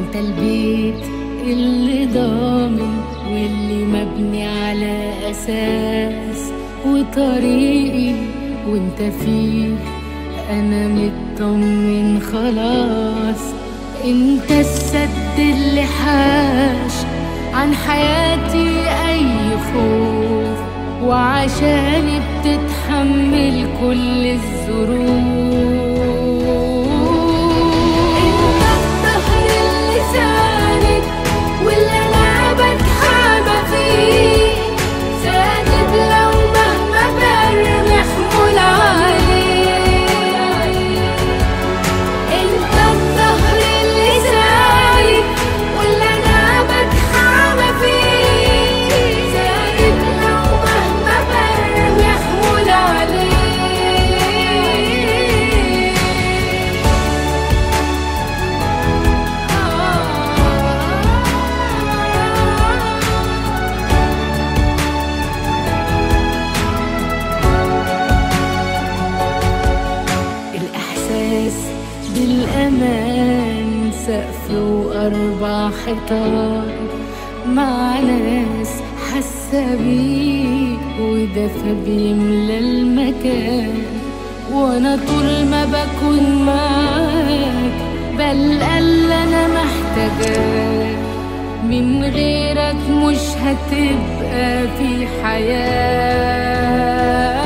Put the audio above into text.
انت البيت اللي ضامن واللي مبني على اساس وطريقي وانت فيه انا مطمن خلاص انت السد اللي حاش عن حياتي اي خوف وعشاني بتتحمل كل الظروف انت الظهر اللي ساند واللي انا بتحامى فيه ساند لو مهما برمي حمول عليه انت الظهر اللي ساند واللي انا بتحامى فيه ساند لو مهما برمي حمول عليه الإحساس بالأمان سقف وأربع حيطان مع ناس حاسة بيك ودفى بيملى المكان وأنا طول ما بكون معاك بلقى اللي أنا محتاجاه من غيرك مش هتبقى في حياة